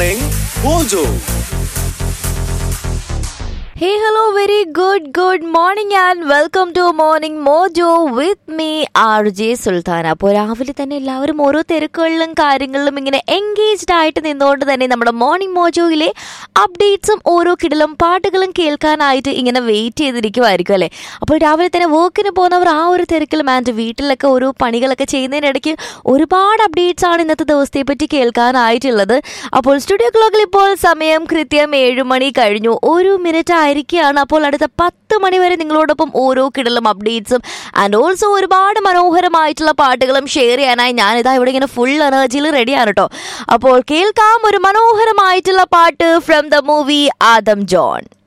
Morning Mojo. Hey, hello, very good, good morning and welcome to Morning Mojo with me, RJ സുൽത്താൻ അപ്പോൾ രാവിലെ തന്നെ എല്ലാവരും ഓരോ തിരക്കുകളിലും കാര്യങ്ങളിലും ഇങ്ങനെ എൻഗേജ്ഡ് ആയിട്ട് നിന്നുകൊണ്ട് തന്നെ നമ്മുടെ മോർണിംഗ് മോജോയിലെ അപ്ഡേറ്റ്സും ഓരോ കിടലും പാട്ടുകളും കേൾക്കാനായിട്ട് ഇങ്ങനെ വെയിറ്റ് ചെയ്തിരിക്കുമായിരിക്കും അല്ലേ അപ്പോൾ രാവിലെ തന്നെ വർക്കിന് പോകുന്നവർ ആ ഒരു തിരക്കിലും ആൻഡ് വീട്ടിലൊക്കെ ഓരോ പണികളൊക്കെ ചെയ്യുന്നതിനിടയ്ക്ക് ഒരുപാട് അപ്ഡേറ്റ്സ് ആണ് ഇന്നത്തെ ദിവസത്തെ പറ്റി കേൾക്കാനായിട്ടുള്ളത് അപ്പോൾ സ്റ്റുഡിയോ ക്ലോക്കിൽ ഇപ്പോൾ സമയം കൃത്യം ഏഴ് മണി കഴിഞ്ഞു ഒരു മിനിറ്റ് ആയിരിക്കുകയാണ് അപ്പോൾ അടുത്ത പത്ത് മണി വരെ നിങ്ങളോടൊപ്പം ഓരോ കിടലും അപ്ഡേറ്റ്സും ആൻഡ് ഓൾസോ ഒരുപാട് മനോഹരമായിട്ടുള്ള പാട്ടുകളും ഷെയർ ചെയ്യാനായി ഞാനിതാ ഇവിടെ ഇങ്ങനെ ഫുൾ എനർജിയിൽ റെഡിയാണ് കേട്ടോ അപ്പോൾ കേൾക്കാം ഒരു മനോഹരമായിട്ടുള്ള പാട്ട് from the movie Adam John